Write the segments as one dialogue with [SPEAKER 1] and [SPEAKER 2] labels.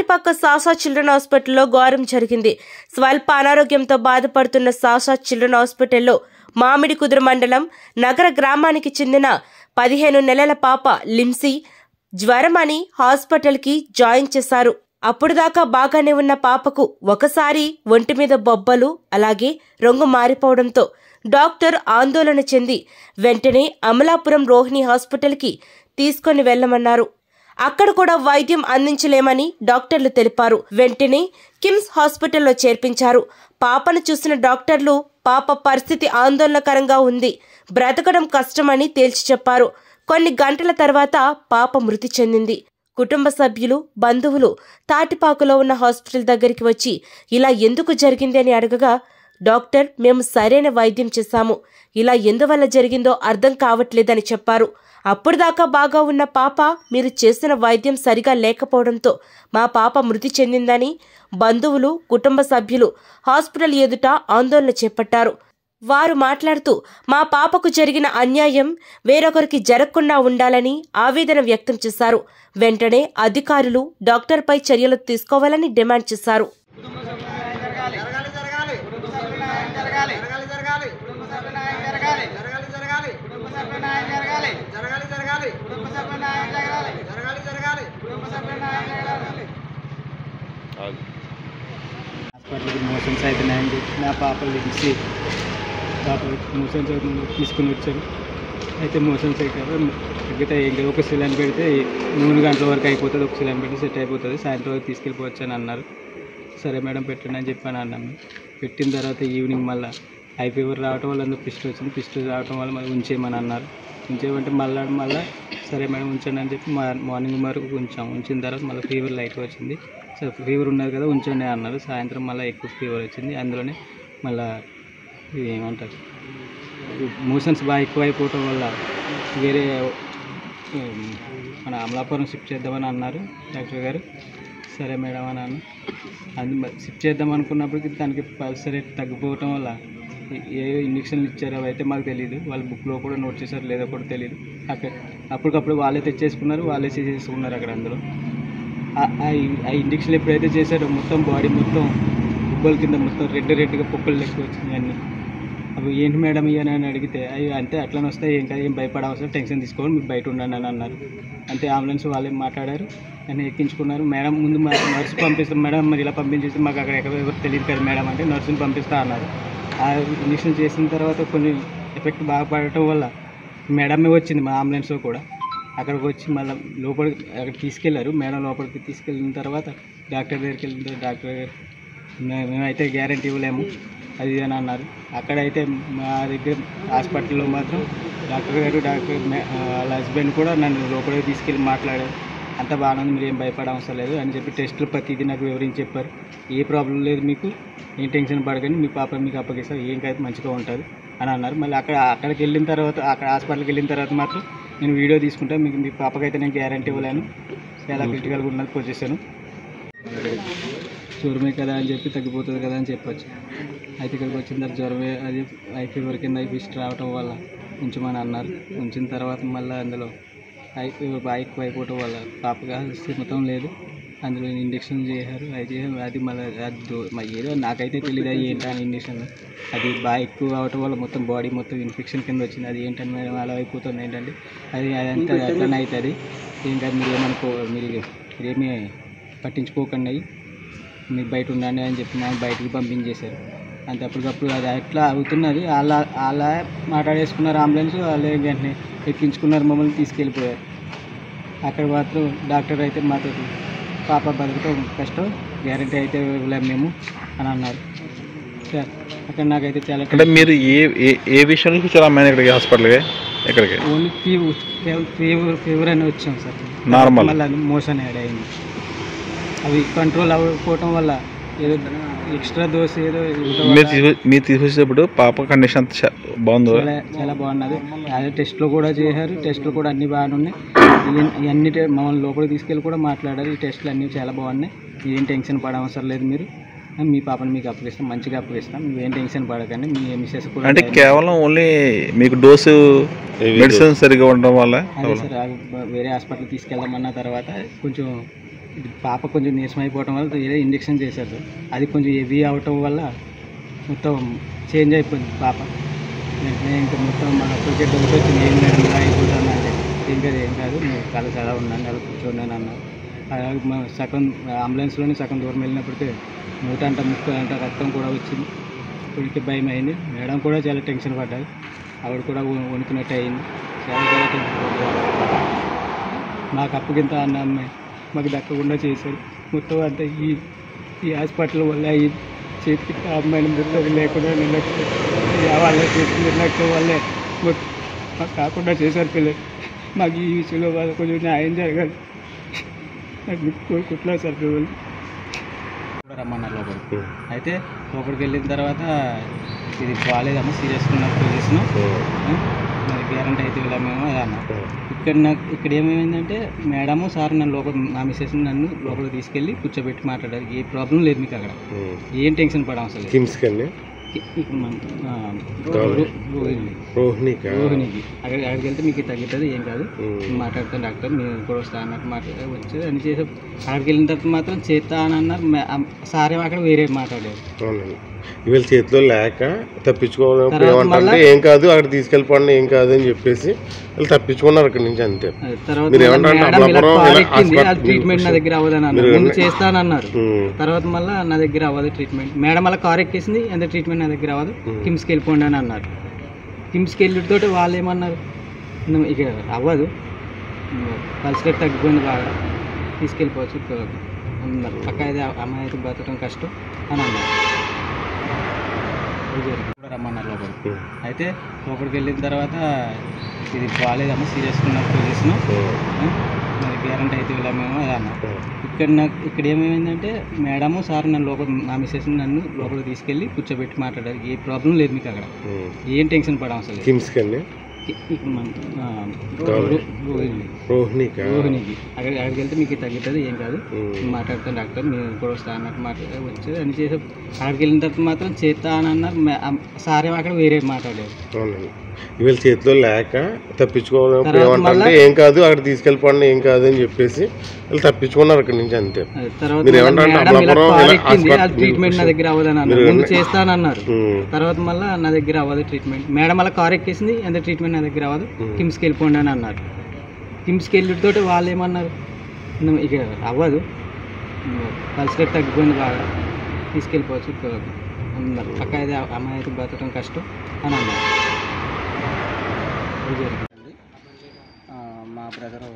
[SPEAKER 1] తాటిపక్క సాసా children హాస్పిటల్లో ఘోరం జరిగింది స్వల్ప అనారోగ్యంతో బాధపడుతున్న సాసా చిల్డ్రన్ హాస్పిటల్లో మామిడి కుదురు మండలం నగర గ్రామానికి చెందిన పదిహేను నెలల పాప లిమ్సీ జ్వరం అని హాస్పిటల్కి జాయిన్ చేశారు అప్పుడు దాకా బాగానే ఉన్న పాపకు ఒకసారి ఒంటి మీద బొబ్బలు అలాగే రంగు మారిపోవడంతో డాక్టర్ ఆందోళన చెంది వెంటనే అమలాపురం రోహిణి హాస్పిటల్కి తీసుకొని వెళ్లమన్నారు అక్కడ కూడా వైద్యం అందించలేమని డాక్టర్లు తెలిపారు వెంటనే కిమ్స్ హాస్పిటల్లో చేర్పించారు పాపను చూసిన డాక్టర్లు పాప పరిస్థితి ఆందోళనకరంగా ఉంది బ్రతకడం కష్టమని తేల్చి చెప్పారు కొన్ని గంటల తర్వాత పాప మృతి చెందింది కుటుంబ సభ్యులు బంధువులు తాటిపాకులో ఉన్న హాస్పిటల్ దగ్గరికి వచ్చి ఇలా ఎందుకు జరిగింది అని అడగగా డాక్టర్ మేము సరైన వైద్యం చేశాము ఇలా ఎందువల్ల జరిగిందో అర్థం కావట్లేదని చెప్పారు అప్పుడు దాకా బాగా ఉన్న పాప మీరు చేసిన వైద్యం సరిగా లేకపోవడంతో మా పాప మృతి చెందిందని బంధువులు కుటుంబ సభ్యులు హాస్పిటల్ ఎదుట ఆందోళన చేపట్టారు వారు మాట్లాడుతూ మా పాపకు జరిగిన అన్యాయం వేరొకరికి జరగకుండా ఉండాలని ఆవేదన వ్యక్తం చేశారు వెంటనే అధికారులు డాక్టర్పై చర్యలు తీసుకోవాలని డిమాండ్ చేశారు
[SPEAKER 2] జరగాలి జరగాలి కుటుంబ సభ్యుల న్యాయం జరగాలి జరగాలి జరగాలి కుటుంబ సభ్యుల న్యాయం జరగాలి జరగాలి జరగాలి కుటుంబ సభ్యుల న్యాయం జరగాలి జరగాలి జరగాలి కుటుంబ సభ్యుల న్యాయం జరగాలి జరగాలి జరగాలి కుటుంబ సభ్యుల న్యాయం జరగాలి
[SPEAKER 3] హాస్పిటల్కి మోషన్స్ అవుతున్నాయని చెప్పి నా పాపలు తెలిసి పాప మోషన్స్ అవుతుంది తీసుకుని వచ్చాను అయితే మోషన్స్ అయితే తగ్గితే ఇంకా ఒక సిలిండర్ పెడితే మూడు గంటల వరకు అయిపోతుంది ఒక సిలిండర్ పెడితే సెట్ అయిపోతుంది సాయంత్రం వరకు తీసుకెళ్ళిపోవచ్చు అని అన్నారు సరే మేడం పెట్టండి అని చెప్పాను అన్నాము పెట్టిన తర్వాత ఈవినింగ్ మళ్ళీ హై ఫీవర్ రావడం వల్ల అందులో పిస్ట్ వచ్చింది పిస్ట్ రావడం వల్ల మళ్ళీ ఉంచేయమని అన్నారు ఉంచేయమంటే మళ్ళీ మళ్ళీ సరే మేడం ఉంచండి అని చెప్పి మా మార్నింగ్ వరకు ఉంచాం ఉంచిన తర్వాత మళ్ళీ ఫీవర్ లైట్ వచ్చింది సో ఫీవర్ ఉన్నది కదా ఉంచండి అన్నారు సాయంత్రం మళ్ళీ ఎక్కువ ఫీవర్ వచ్చింది అందులోనే మళ్ళీ ఇది ఏమంటారు మోషన్స్ బాగా ఎక్కువ అయిపోవటం వల్ల వేరే ఉమ్, మన అమలాపురం షిఫ్ట్ చేద్దామని అన్నారు డాక్టర్ గారు సరే మేడం అని అన్న అది షిఫ్ట్ చేద్దాం అనుకున్నప్పటికీ దానికి పల్స్ రేట్ తగ్గిపోవటం వల్ల ఏ- ఏ ఇంజక్షన్లు ఇచ్చారో అవి అయితే మాకు తెలియదు వాళ్ళ బుక్లో కూడా నోట్ చేశారు లేదో కూడా తెలియదు అక్కడ అప్పటికప్పుడు వాళ్ళే తెచ్చేసుకున్నారు వాళ్ళే చేసేసుకున్నారు అక్కడ అందులో ఆ- ఆ ఇ- ఆ ఇంజక్షన్ ఎప్పుడైతే చేశారో మొత్తం బాడీ మొత్తం బుబ్బల కింద మొత్తం రెడ్ రెడ్గా పొక్కులు లెక్క వచ్చినాయి అన్నీ అవి ఏంటి మేడం ఇవని అని అడిగితే అవి అంతే అట్లనే వస్తాయి ఏం కాదు ఏం భయపడవసరం టెన్షన్ తీసుకోండి మీరు బయట ఉండండి అని అన్నారు అంతే అంబులెన్స్ వాళ్ళే మాట్లాడారు నన్ను ఎక్కించుకున్నారు మేడం ముందు మా నర్సు పంపిస్తాం మేడం మరి ఇలా పంపించేసి మాకు అక్కడ ఎక్కడ ఎవరు తెలియదు కదా మేడం అంటే నర్సుని పంపిస్తా అన్నారు ఆ ఇంజక్షన్ చేసిన తర్వాత కొన్ని ఎఫెక్ట్ బాగా పడటం వల్ల మేడమే వచ్చింది మా అంబులెన్స్లో కూడా అక్కడికి వచ్చి మళ్ళీ లోపలికి అక్కడ తీసుకెళ్లారు మేడం లోపలికి తీసుకెళ్ళిన తర్వాత డాక్టర్ దగ్గరికి వెళ్ళిన తర్వాత డాక్టర్ గారు "మే- మేమైతే గ్యారంటీ ఇవ్వలేము అది ఇది అని అన్నారు అక్కడైతే మా దగ్గర హాస్పిటల్లో మాత్రం డాక్టర్ గారు డాక్టర్ మే- ఆ, వాళ్ళ హస్బెండ్ కూడా నన్ను లోపలికి తీసుకెళ్ళి మాట్లాడారు అంత బాగానే ఉంది మీరు ఏం భయపడ అవసరం లేదు అని చెప్పి టెస్టులు ప్రతిదీ నాకు వివరించి చెప్పారు ఏ ప్రాబ్లం లేదు మీకు ఏం టెన్షన్ పడకండి మీ పాప మీకు అప్పగిస్తారు ఏం కాదు మంచిగా ఉంటుంది అని అన్నారు మళ్ళీ అక్కడ అక్కడికి వెళ్ళిన తర్వాత అక్కడ హాస్పిటల్కి వెళ్ళిన తర్వాత మాత్రం నేను వీడియో తీసుకుంటా మీకు మీ పాపకైతే నేను గ్యారంటీ ఇవ్వలేను చాలా క్రిటికల్గా ఉన్నది పొజిషన్ జ్వరమే కదా అని చెప్పి తగ్గిపోతుంది కదా అని చెప్పొచ్చు అయితే ఇక్కడికి వచ్చిన తర్వాత జ్వరమే అది ఐ ఫీవర్ కింద ఐ ఫిస్ట్ రావటం వల్ల ఉంచమని అన్నారు ఉంచిన తర్వాత మళ్ళీ అందులో ఐ ఫీవర్ బాగా ఎక్కువ అయిపోవటం వల్ల పాపగా స్థిమతం లేదు అందులో ఇంజక్షన్ చేశారు అది చేశారు అది మళ్ళీ అది దో- మరి ఏదో నాకైతే తెలియదు అది ఏంటా అని ఇంజక్షన్ అది బాగా ఎక్కువ అవటం వల్ల మొత్తం బాడీ మొత్తం ఇన్ఫెక్షన్ కింద వచ్చింది అది ఏంటని మేడం అలా అయిపోతుంది ఏంటంటే అది అదంతా అట్లనే అవుతుంది ఏం కాదు మీరు ఏమనుకో మీరు మీరేమీ పట్టించుకోకండి అవి మీరు బయట ఉండండి అని చెప్పి మనం బయటికి పంపించేశారు అంతే అప్పటికప్పుడు అది అట్లా అవుతున్నది అలా అలా మాట్లాడేసుకున్నారు అంబులెన్స్ వాళ్ళే వెంటనే ఎక్కించుకున్నారు మమ్మల్ని తీసుకెళ్ళిపోయారు అక్కడ మాత్రం డాక్టర్ అయితే మాతో పాప బతకటం కష్టం గ్యారంటీ అయితే ఇవ్వలేము మేము అని అన్నారు సార్ అక్కడ నాకైతే చాలా
[SPEAKER 4] అంటే మీరు ఏ ఏ ఏ విషయంలో వచ్చారు అమ్మాయిని ఇక్కడికి హాస్పిటల్కి ఎక్కడికి
[SPEAKER 3] ఓన్లీ ఫీవర్ ఫీవర్ ఫీవర్ అని వచ్చాం సార్
[SPEAKER 4] Normal.
[SPEAKER 3] మళ్ళీ అది మోషన్ యాడ్ అయింది అవి కంట్రోల్ అవ్వకపోవటం వల్ల ఏదో ఎక్స్ట్రా దోశ ఏదో ఇవ్వటం
[SPEAKER 4] మీరు
[SPEAKER 3] వల్ల
[SPEAKER 4] తీసు మీరు తీసుకొచ్చేటప్పుడు పాప కండిషన్ అంత చా- బాగుందో
[SPEAKER 3] చాలా చాలా బాగున్నది అదే టెస్ట్లు కూడా చేశారు టెస్ట్లు కూడా అన్ని బాగానే ఉన్నాయి ఇవన్నీ- ఇవన్నీ టె- మమ్మల్ని లోపలికి తీసుకెళ్ళి కూడా మాట్లాడారు ఈ టెస్ట్లు అన్నీ చాలా బాగున్నాయి ఏం టెన్షన్ పడవసరం లేదు మీరు మీ పాపని మీకు అప్పగిస్తాం మంచిగా అప్పగిస్తాం మీరు ఏం టెన్షన్ పడకండి మీ మిస్సెస్ కూడా
[SPEAKER 4] అంటే కేవలం ఓన్లీ మీకు డోసు మెడిసిన్ సరిగా ఉండడం వల్ల
[SPEAKER 3] అదే సార్ అది బ- వేరే హాస్పిటల్ తీసుకెళ్దామన్న తర్వాత కొంచెం ఇది పాప కొంచెం నీరసం అయిపోవటం వల్ల ఏదో ఇంజెక్షన్ చేశారు సార్ అది కొంచెం హెవీ అవటం వల్ల మొత్తం చేంజ్ అయిపోయింది పాప వెంటనే ఇంకా మొత్తం మన కొంచెం డౌట్ వచ్చింది ఏం లేదు ఇలా అయిపోతాను అంటే ఏం కాదు ఏం కాదు నువ్వు కళ చాలా ఉన్నాను అలా కూర్చోన్నాను అన్నారు అలాగే మా సగం అంబులెన్స్లోనే సగం దూరం వెళ్ళినప్పటికీ నూట అంట ముక్క అంట రక్తం కూడా వచ్చింది ఉనికి భయం అయింది మేడం కూడా చాలా టెన్షన్ పడ్డారు ఆవిడ కూడా వణి- వణుకున్నట్టు అయింది చాలా చాలా టెన్షన్ పడ్డారు మాకు అప్పగింత అన్న అమ్మాయి మాకు దక్కకుండా చేశారు మొత్తం అంతా ఈ ఈ హాస్పిటల్ వల్ల ఈ చేతికి ఆ అమ్మాయిని ముద్దలు లేకుండా నిర్లక్ష్యం ఈ వాళ్ళ చేతికి నిర్లక్ష్యం వల్లే మొత్తం మాకు కాకుండా చేశారు పిల్లలు మాకు ఈ విషయంలో వాళ్ళు కొంచెం న్యాయం జరగాలి నాకు మీకు కోరుకుంటున్నారు సార్ పిల్లలు కూడా రమ్మన్నారు లోపలికి అయితే లోపలికి వెళ్ళిన తర్వాత ఇది బాగాలేదమ్మా సీరియస్గా ఉన్నప్పుడు చేసిన మరి గ్యారంటీ అయితే ఇలా మేము అది అన్నారు ఇక్కడ నాకు ఇక్కడ ఏమైందంటే మేడము సార్ నన్ను లోపల మా మిస్సెస్ నన్ను లోపలికి తీసుకెళ్ళి కూర్చోబెట్టి మాట్లాడారు ఏ ప్రాబ్లం లేదు మీకు అక్కడ ఏం టెన్షన్ పడాం అసలు
[SPEAKER 5] కిమ్స్కి అండి
[SPEAKER 3] ఇక్కడ మన ఆ,
[SPEAKER 5] కావాలి.
[SPEAKER 3] రో- రోహిణి
[SPEAKER 5] రోహిణికా
[SPEAKER 3] రోహిణికి అక్కడ అక్కడికి వెళ్తే మీకు తగ్గుతుంది ఏం కాదు
[SPEAKER 5] ఉమ్.
[SPEAKER 3] మాట్లాడుతాను డాక్టర్ మీరు కూడా వస్తా అన్నట్టు మాట్లాడారు వచ్చి అన్ని చేసి అక్కడికి వెళ్ళిన తర్వాత మాత్రం చేస్తా అని అన్నారు మే- ఆ సార్ ఏమో అక్కడ వేరే మాట్లాడారు
[SPEAKER 5] అవునండి వీళ్ళ చేతిలో లేక తప్పించుకోవాలన్నప్పుడు
[SPEAKER 3] తర్వాత
[SPEAKER 5] ఏమంటారంటే
[SPEAKER 3] మళ్ళా-
[SPEAKER 5] ఏం కాదు అక్కడ తీసుకెళ్ళిపోండి ఏం కాదు అని చెప్పేసి వాళ్ళు తప్పించుకున్నారు అక్కడి నుంచి అంతే
[SPEAKER 3] అది తర్వాత
[SPEAKER 5] మీరు
[SPEAKER 3] మళ్ళీ
[SPEAKER 5] ఏమంటారు?
[SPEAKER 3] మేడం ఇలా
[SPEAKER 5] అమలాపురం
[SPEAKER 3] కాల్
[SPEAKER 5] ఇలా
[SPEAKER 3] ఎక్కింది
[SPEAKER 5] హాస్పిటల్
[SPEAKER 3] అది ట్రీట్మెంట్ నా దగ్గర అవ్వదని అన్నారు
[SPEAKER 5] మీరు
[SPEAKER 3] ముందు
[SPEAKER 5] వెళ్ళి-
[SPEAKER 3] చేస్తానన్నారు
[SPEAKER 5] ఉమ్.
[SPEAKER 3] తర్వాత మళ్ళీ నా దగ్గర అవ్వదు ట్రీట్మెంట్ మేడం అలా కార్ ఎక్కేసింది ఎంత ట్రీట్మెంట్ నా దగ్గర అవ్వదు
[SPEAKER 5] Hmm.
[SPEAKER 3] కిమ్స్కి వెళ్ళిపోండి అని అన్నారు కిమ్స్కి వెళ్ళితోటి వాళ్ళు ఏమన్నారు "నువ్వు ఇక అవ్వదు పల్స్ రేట్ తగ్గిపోయింది బాగా తీసుకెళ్ళిపోవచ్చు ఇక అన్నారు పక్క అయితే అమ్మాయి అయితే బతకడం కష్టం అని అన్నారు అది జరిగింది. కూడా రమ్మన్నారు లోపలికి
[SPEAKER 5] ఉమ్.
[SPEAKER 3] అయితే లోపలికి వెళ్ళిన తర్వాత ఇది బాగాలేదమ్మా సీరియస్గా ఉన్నప్పుడు చేసిన
[SPEAKER 5] ఉమ్.
[SPEAKER 3] మరి గ్యారంటీ అయితే ఇలా మేము అది అన్నారు
[SPEAKER 5] ఉమ్.
[SPEAKER 3] ఇక్కడ నాకు ఇక్కడ ఏమైందంటే మేడము సార్ నన్ను లోపల మా మిస్సెస్ నన్ను లోపలికి తీసుకెళ్ళి కూర్చోబెట్టి మాట్లాడారు ఏ ప్రాబ్లం లేదు మీకు అక్కడ
[SPEAKER 5] ఉమ్.
[SPEAKER 3] ఏం టెన్షన్ పడాం అసలు
[SPEAKER 5] కిమ్స్కి అండి
[SPEAKER 3] ఇక్కడ మన ఆ,
[SPEAKER 5] కావాలి.
[SPEAKER 3] రో- రోహిణి
[SPEAKER 5] రోహిణికా
[SPEAKER 3] రోహిణికి అక్కడ అక్కడికి వెళ్తే మీకు తగ్గుతుంది ఏం కాదు
[SPEAKER 5] ఉమ్.
[SPEAKER 3] మాట్లాడుతాను డాక్టర్ మీరు కూడా వస్తా అన్నట్టు మాట్లాడారు వచ్చి అన్ని చేసి అక్కడికి వెళ్ళిన తర్వాత మాత్రం చేస్తా అని అన్నారు మే- ఆ సార్ ఏమో అక్కడ వేరే మాట్లాడారు
[SPEAKER 5] అవునండి వీళ్ళ చేతిలో లేక తప్పించుకోవాలన్నప్పుడు
[SPEAKER 3] తర్వాత
[SPEAKER 5] ఏమంటారంటే
[SPEAKER 3] మళ్ళా-
[SPEAKER 5] ఏం కాదు అక్కడ తీసుకెళ్ళిపోండి ఏం కాదు అని చెప్పేసి వాళ్ళు తప్పించుకున్నారు అక్కడి నుంచి అంతే
[SPEAKER 3] అది తర్వాత
[SPEAKER 5] మీరు
[SPEAKER 3] మళ్ళీ
[SPEAKER 5] ఏమంటారు?
[SPEAKER 3] మేడం ఇలా
[SPEAKER 5] అమలాపురం
[SPEAKER 3] కాల్
[SPEAKER 5] ఇలా
[SPEAKER 3] ఎక్కింది
[SPEAKER 5] హాస్పిటల్
[SPEAKER 3] అది ట్రీట్మెంట్ నా దగ్గర అవ్వదని అన్నారు
[SPEAKER 5] మీరు
[SPEAKER 3] ముందు
[SPEAKER 5] వెళ్ళి-
[SPEAKER 3] చేస్తానన్నారు
[SPEAKER 5] ఉమ్.
[SPEAKER 3] తర్వాత మళ్ళీ నా దగ్గర అవ్వదు ట్రీట్మెంట్ మేడం అలా కార్ ఎక్కేసింది ఎంత ట్రీట్మెంట్ నా దగ్గర అవ్వదు
[SPEAKER 5] Hmm.
[SPEAKER 3] కిమ్స్కి వెళ్ళిపోండి అని అన్నారు కిమ్స్కి వెళ్ళితోటి వాళ్ళు ఏమన్నారు "నువ్వు ఇక అవ్వదు పల్స్ రేట్ తగ్గిపోయింది బాగా తీసుకెళ్ళిపోవచ్చు ఇక అన్నారు పక్క అయితే అమ్మాయి అయితే బతకడం కష్టం అని అన్నారు అది జరిగింది మా బ్రదరు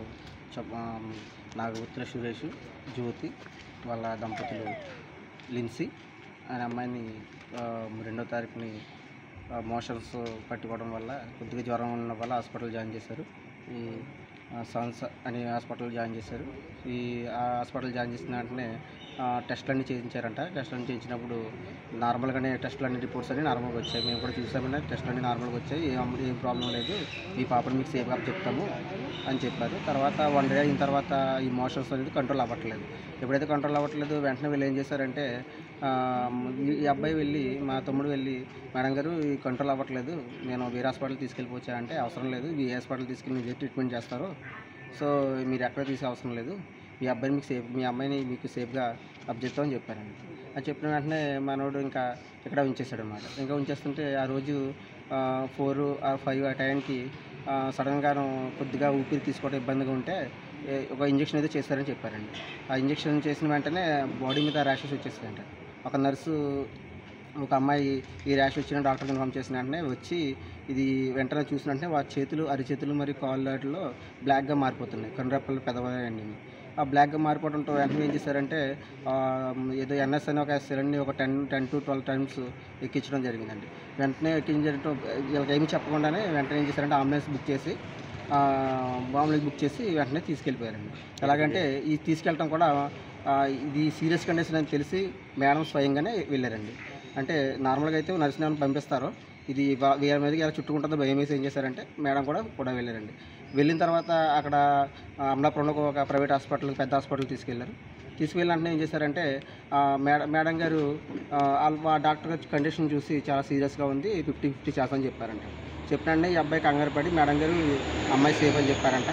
[SPEAKER 3] నాగపుత్ర సురేష్ జ్యోతి వాళ్ళ దంపతులు లిన్సీ ఆయన అమ్మాయిని ఆ, రెండో తారీఖుని మోషన్స్ పట్టుకోవడం వల్ల కొద్దిగా జ్వరం ఉన్న వల్ల హాస్పిటల్ జాయిన్ చేశారు ఈ ఆ, సన్స్ అనే హాస్పిటల్ జాయిన్ చేశారు ఈ ఆ హాస్పిటల్ జాయిన్ చేసిన వెంటనే ఆ, టెస్టులన్నీ చేయించారంట టెస్టులన్నీ చేయించినప్పుడు నార్మల్గానే టెస్టులన్నీ రిపోర్ట్స్ అన్ని నార్మల్గా వచ్చాయి మేము కూడా చూసామని టెస్టులన్నీ నార్మల్గా వచ్చాయి ఏం ఏం ప్రాబ్లం లేదు ఈ పాపని మీకు సేఫ్గా చెప్తాము అని చెప్పారు తర్వాత వన్ డే అయిన తర్వాత ఈ మోషన్స్ అనేది కంట్రోల్ అవ్వట్లేదు ఎప్పుడైతే కంట్రోల్ అవ్వట్లేదు వెంటనే వీళ్ళు ఏం చేశారంటే ఆ, ఈ- ఈ అబ్బాయి వెళ్ళి మా తమ్ముడు వెళ్ళి మేడం గారు ఈ కంట్రోల్ అవ్వట్లేదు నేను వేరే హాస్పిటల్ తీసుకెళ్ళిపోవచ్చా అంటే అవసరం లేదు ఈ హాస్పిటల్ తీసుకెళ్ళి మీరు ట్రీట్మెంట్ చేస్తారు సో మీరు ఎక్కడ తీసే అవసరం లేదు మీ అబ్బాయిని మీకు సేఫ్ మీ అమ్మాయిని మీకు సేఫ్గా అబ్జెక్ట్ అని చెప్పారండి అది చెప్పిన వెంటనే మనోడు ఇంకా ఇక్కడ ఉంచేసాడు అనమాట ఇంకా ఉంచేస్తుంటే ఆ రోజు ఫోర్ ఫైవ్ ఆ టైంకి సడన్గా కొద్దిగా ఊపిరి తీసుకోవడం ఇబ్బందిగా ఉంటే ఏ- ఒక ఇంజెక్షన్ అయితే చేస్తారని చెప్పారండి ఆ ఇంజెక్షన్ చేసిన వెంటనే బాడీ మీద ర్యాషెస్ వచ్చేసాయంట ఒక నర్సు ఒక అమ్మాయి ఈ ర్యాష్ వచ్చిన డాక్టర్కి ఇన్ఫామ్ చేసిన వెంటనే వచ్చి ఇది వెంటనే చూసిన వెంటనే వారి చేతులు అరిచేతులు మరియు కాళ్ళలో బ్లాక్గా మారిపోతున్నాయి కనురెప్పలు పెదవయండి ఆ బ్లాక్గా మారిపోవడంతో వెంటనే ఏం చేశారంటే ఆ, ఏదో ఎన్ఎస్ అని ఒక సిలిండ్ని ఒక ten ten to twelve times ఎక్కించడం జరిగిందండి వెంటనే ఎక్కించడం వీళ్ళకి ఏమి చెప్పకుండానే వెంటనే ఏం చేశారంటే అంబులెన్స్ బుక్ చేసి అంబులెన్స్ బుక్ చేసి వెంటనే తీసుకెళ్ళిపోయారండి ఎలాగంటే ఈ తీసుకెళ్ళటం కూడా ఆ, ఇది సీరియస్ కండిషన్ అని తెలిసి మేడం స్వయంగానే వెళ్ళారండి అంటే నార్మల్గా అయితే నర్సింగ్ పంపిస్తారు ఇది వా- వీళ్ళ మీదకి ఎలా చుట్టుకుంటుందో భయం వేసి ఏం చేశారంటే మేడం కూడా కూడా వెళ్ళారండి వెళ్ళిన తర్వాత అక్కడ ఆ, అమలాపురంలో ఒక ప్రైవేట్ హాస్పిటల్ పెద్ద హాస్పిటల్ తీసుకెళ్లారు తీసుకెళ్ళిన వెంటనే ఏం చేశారంటే ఆ, మేడం మేడం గారు ఆ, వాళ్ళ- ఆ డాక్టర్ గారు కండిషన్ చూసి చాలా సీరియస్గా ఉంది ఫిఫ్టీ ఫిఫ్టీ చేస్తామని చెప్పారంట చెప్పినంటే ఈ అబ్బాయి కంగారు పడి మేడం గారు అమ్మాయి సేఫ్ అని చెప్పారంట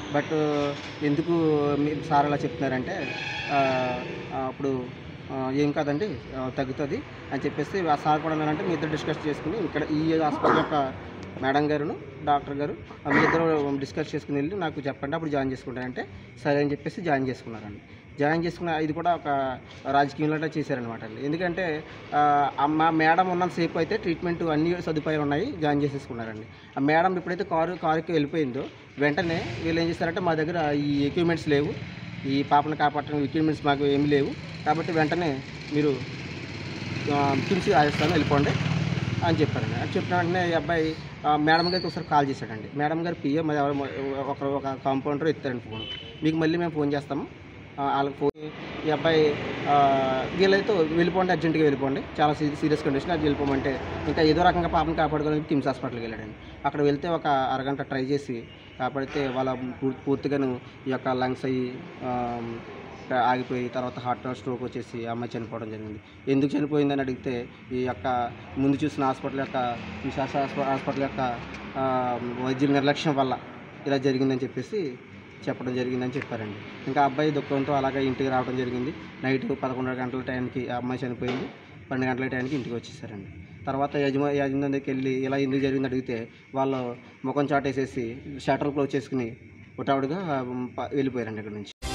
[SPEAKER 2] బట్ ఎందుకు మీ సార్ అలా చెప్తున్నారంటే ఆ, ఆ, అప్పుడు ఆ, ఏం కాదండి ఆ, తగ్గుతుంది అని చెప్పేసి ఆ సార్ కూడా అన్నారంటే మీ ఇద్దరు డిస్కస్ చేసుకుని ఇక్కడ ఈ హాస్పిటల్ యొక్క మేడం గారును డాక్టర్ గారు ఆ మీ ఇద్దరు డిస్కస్ చేసుకుని వెళ్ళి నాకు చెప్పండి అప్పుడు జాయిన్ చేసుకుంటారంటే సరే అని చెప్పేసి జాయిన్ చేసుకున్నారండి జాయిన్ చేసుకున్న ఇది కూడా ఒక రాజకీయంలో చేశారనమాట అండి ఎందుకంటే ఆ, ఆ మా మేడం ఉన్నంతసేపు అయితే ట్రీట్మెంట్ అన్ని సదుపాయాలు ఉన్నాయి జాయిన్ చేసేసుకున్నారండి ఆ మేడం ఎప్పుడైతే కారు కారుకి వెళ్ళిపోయిందో వెంటనే వీళ్ళు ఏం చేస్తారంటే మా దగ్గర ఈ ఎక్విప్మెంట్స్ లేవు ఈ పాపను కాపాడటం ఎక్విప్మెంట్స్ మాకు ఏమీ లేవు కాబట్టి వెంటనే మీరు ఆ, కిమ్స్ రాజస్థాన్ వెళ్ళిపోండి అని చెప్పారండి అది చెప్పిన వెంటనే ఈ అబ్బాయి ఆ, మేడం గారికి ఒకసారి కాల్ చేశాడండి మేడం గారు పిఏ మరి ఎవరు ఒక ఒక కాంపౌండర్ ఎత్తారండి ఫోన్ మీకు మళ్ళీ మేము ఫోన్ చేస్తాము ఆ, వాళ్ళకి ఫోన్ ఈ అబ్బాయి ఆ, వీళ్ళైతే వెళ్ళిపోండి అర్జెంటుగా వెళ్ళిపోండి చాలా సీ- సీరియస్ కండిషన్ అది వెళ్ళిపోమంటే ఇంకా ఏదో రకంగా పాపను కాపాడుకోవడానికి కిమ్స్ హాస్పిటల్కి వెళ్ళాడండి అక్కడ వెళ్తే ఒక అరగంట ట్రై చేసి కాపాడితే వాళ్ళ పూర్- పూర్తిగాను ఈ యొక్క లంగ్స్ అయ్యి ఆ, ఆగిపోయి తర్వాత హార్ట్ స్ట్రోక్ వచ్చేసి ఆ అమ్మాయి చనిపోవడం జరిగింది ఎందుకు చనిపోయిందని అడిగితే ఈ యొక్క ముందు చూసిన హాస్పిటల్ యొక్క విశాఖ హాస్ప- హాస్పిటల్ యొక్క ఆ, వైద్యుల నిర్లక్ష్యం వల్ల ఇలా జరిగిందని చెప్పేసి చెప్పడం జరిగిందని చెప్పారండి ఇంకా ఆ అబ్బాయి దుఃఖంతో అలాగే ఇంటికి రావడం జరిగింది నైట్ పదకొండు గంటల టైంకి ఆ అమ్మాయి చనిపోయింది పన్నెండు గంటల టైంకి ఇంటికి వచ్చేసారండి తర్వాత యజమా యజమాని దగ్గరికి వెళ్ళి ఇలా ఎందుకు జరిగింది అడిగితే వాళ్ళు ముఖం చాటేసేసి షటర్ క్లోజ్ చేసుకుని ఒకటావిడిగా వెళ్ళిపోయారండి ఇక్కడ నుంచి